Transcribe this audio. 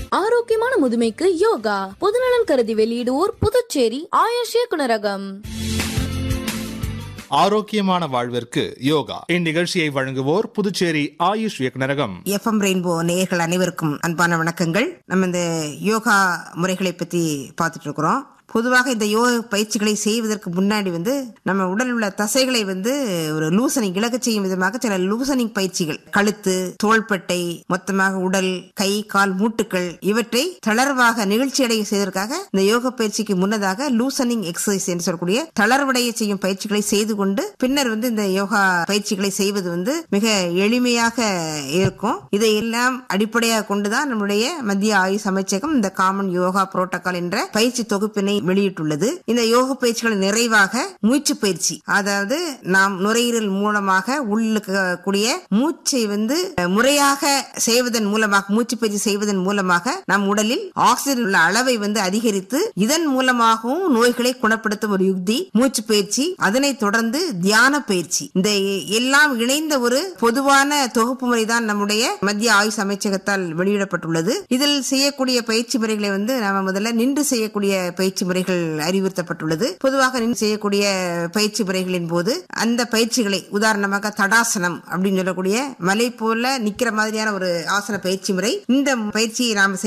ஆரோக்கியமான முதுமைக்கு யோகா பொதுநலன் கருதி வெளியிடுவோர் புதுச்சேரி ஆயுஷ் இயக்குனரகம் ஆரோக்கியமான வாழ்விற்கு யோகா இந்நிகழ்ச்சியை வழங்குவோர் புதுச்சேரி ஆயுஷ் இயக்குனரகம் எஃப்எம் ரெயின்போ நேயர்கள் அனைவருக்கும் அன்பான வணக்கங்கள் நம்ம இந்த யோகா முறைகளை பத்தி பார்த்துட்டு இருக்கிறோம் பொதுவாக இந்த யோக பயிற்சிகளை செய்வதற்கு முன்னாடி வந்து நம்ம உடல் உள்ள தசைகளை வந்து ஒரு லூசனிங் இலக செய்யும் விதமாக சில லூசனிங் பயிற்சிகள் கழுத்து தோள்பட்டை மொத்தமாக உடல் கை கால் மூட்டுக்கள் இவற்றை தளர்வாக நிகழ்ச்சி அடைய செய்வதற்காக இந்த யோக பயிற்சிக்கு முன்னதாக லூசனிங் எக்ஸசைஸ் என்று சொல்லக்கூடிய தளர்வடைய செய்யும் பயிற்சிகளை செய்து கொண்டு பின்னர் வந்து இந்த யோகா பயிற்சிகளை செய்வது வந்து மிக எளிமையாக இருக்கும் இதையெல்லாம் அடிப்படையாக கொண்டுதான் நம்முடைய மத்திய ஆயுஷ் அமைச்சகம் இந்த காமன் யோகா புரோட்டோகால் என்ற பயிற்சி தொகுப்பினை வெளியிட்டுள்ளது இந்த யோக பயிற்சிகள் நிறைவாக மூச்சு பயிற்சி அதாவது நாம் நுரையீரல் மூலமாக உள்ளக்கூடிய மூச்சை வந்து அஹ், முறையாக செய்வதன் மூலமாக மூச்சு பயிற்சி செய்வதன் மூலமாக நம் உடலில் ஆக்சிஜன் உள்ள அளவை வந்து அதிகரித்து இதன் மூலமாகவும் நோய்களை குணப்படுத்தும் ஒரு யுக்தி மூச்சு பயிற்சி அதனைத் தொடர்ந்து தியான பயிற்சி இந்த எல்லாம் இணைந்த ஒரு பொதுவான தொகுப்பு முறை தான் நம்முடைய மத்திய ஆயுஷ் அமைச்சகத்தால் வெளியிடப்பட்டுள்ளது இதில் செய்யக்கூடிய பயிற்சி முறைகளை வந்து நாம முதல்ல நின்று செய்யக்கூடிய பயிற்சி முறைகள் அறிவுறுத்தப்பட்டுள்ளது பொதுவாக நின்று செய்யக்கூடிய பயிற்சி முறைகளின் போது அந்த பயிற்சிகளை உதாரணமாக தடாசனம் அப்படின்னு சொல்லக்கூடிய மலை போல நிக்கிற மாதிரியான ஒரு ஆசன பயிற்சி முறை இந்த பயிற்சியை நாம